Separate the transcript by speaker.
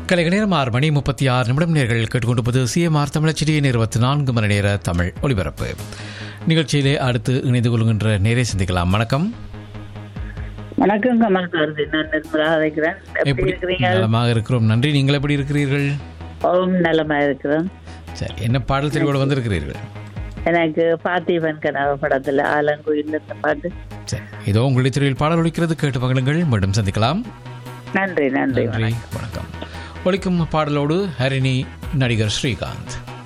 Speaker 1: கலைக நேரம் ஆறு மணி முப்பத்தி ஆறு நிமிடம் நேர்கள் கேட்டுக்கொண்டிருப்பது சிஎம்ஆர் தமிழச்சிடியின் இருபத்தி நான்கு மணி நேர தமிழ் ஒலிபரப்பு நிகழ்ச்சியிலே அடுத்து இணைந்து கொள்கின்ற நேரே சிந்திக்கலாம் வணக்கம்
Speaker 2: வணக்கம் கமல் கார்த்தி நான் நிர்மலா அழைக்கிறேன் எப்படி
Speaker 1: எப்படி
Speaker 2: இருக்கிறீங்க
Speaker 1: நலமாக இருக்கிறோம் நன்றி நீங்கள் எப்படி இருக்கிறீர்கள்
Speaker 2: ஓம் நலமா இருக்கிறேன்
Speaker 1: சரி என்ன பாடல் தெரிவோடு வந்திருக்கிறீர்கள்
Speaker 2: எனக்கு பார்த்திபன் கனவு படத்துல ஆலங்குயில் இந்த பாட்டு
Speaker 1: சரி இதோ உங்களுடைய திரையில் பாடல் ஒலிக்கிறது கேட்டு மகளுங்கள் மீண்டும் சந்திக்கலாம்
Speaker 2: நன்றி நன்றி
Speaker 1: நன்றி வணக்கம் ஒலிக்கும் பாடலோடு ஹரிணி நடிகர் ஸ்ரீகாந்த்